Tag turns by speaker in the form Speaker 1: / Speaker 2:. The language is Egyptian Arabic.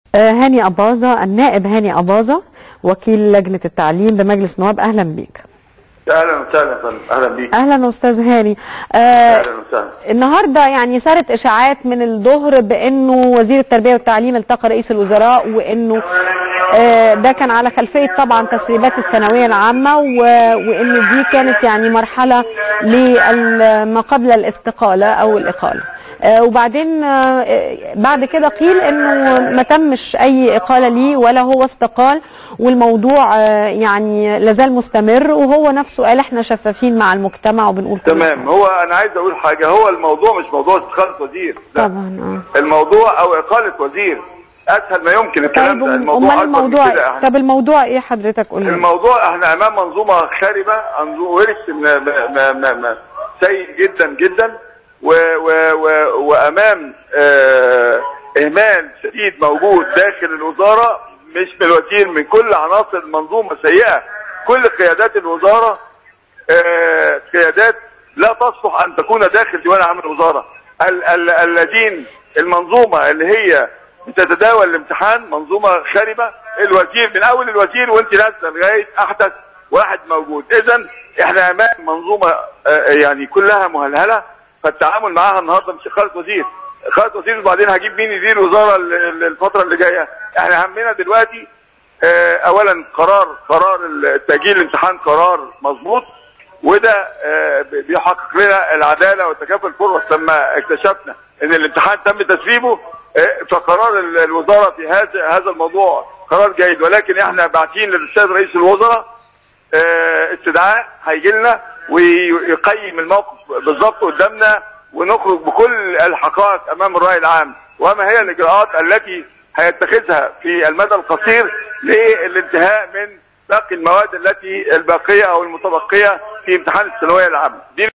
Speaker 1: آه، هاني أباظة النائب هاني أباظة وكيل لجنة التعليم بمجلس النواب أهلا بيك
Speaker 2: اهلا وسهلا يا فندم اهلا بيك
Speaker 1: أهلا أستاذ هاني آه،
Speaker 2: اهلا وسهلا
Speaker 1: النهاردة يعني سارت إشاعات من الظهر بأنه وزير التربية والتعليم التقى رئيس الوزراء وأنه آه، ده كان على خلفية طبعا تسريبات الثانوية العامة و- وأن دي كانت يعني مرحلة لما قبل الاستقالة أو الإقالة آه، وبعدين آه، بعد كده قيل انه ما تمش اي اقاله ليه ولا هو استقال والموضوع آه، يعني لازال مستمر وهو نفسه قال احنا شفافين مع المجتمع وبنقول كل
Speaker 2: تمام هو انا عايز اقول حاجه هو الموضوع مش موضوع استقاله وزير لا
Speaker 1: طبعا
Speaker 2: الموضوع او اقاله وزير اسهل ما يمكن
Speaker 1: اه
Speaker 2: الكلام
Speaker 1: طيب
Speaker 2: ده
Speaker 1: امال
Speaker 2: الموضوع اكبر من
Speaker 1: الموضوع
Speaker 2: كده احنا
Speaker 1: طب الموضوع ايه حضرتك قول لي
Speaker 2: الموضوع احنا امام منظومه خاربه منظومه ورث م- م- م- م- م- سيء جدا جدا و و و وامام آه اهمال شديد موجود داخل الوزاره مش من الوزير من كل عناصر المنظومه سيئه كل قيادات الوزاره آه، قيادات لا تصلح ان تكون داخل ديوان عام الوزاره ال- ال- الذين المنظومه اللي هي بتتداول الامتحان منظومه خاربه الوزير من اول الوزير وانت نازله لغايه احدث واحد موجود اذا احنا امام منظومه آه، يعني كلها مهلهله فالتعامل معاها النهارده مش اقاله وزير اقاله وزير وبعدين هجيب مين يدير الوزاره ال- ال- الفتره اللي جايه احنا همنا دلوقتي آه، اولا قرار قرار تاجيل الامتحان قرار مظبوط وده آه، بيحقق لنا العداله وتكافل الفرص لما اكتشفنا ان الامتحان تم تسريبه آه، فقرار ال- الوزاره في هذا هذا الموضوع قرار جيد ولكن احنا باعتين للاستاذ رئيس الوزراء آه، استدعاء هيجي لنا ويقيم الموقف بالظبط قدامنا ونخرج بكل الحقائق امام الراي العام وما هي الاجراءات التي هيتخذها في المدى القصير للانتهاء من باقي المواد التي الباقيه او المتبقيه في امتحان الثانويه العامه دي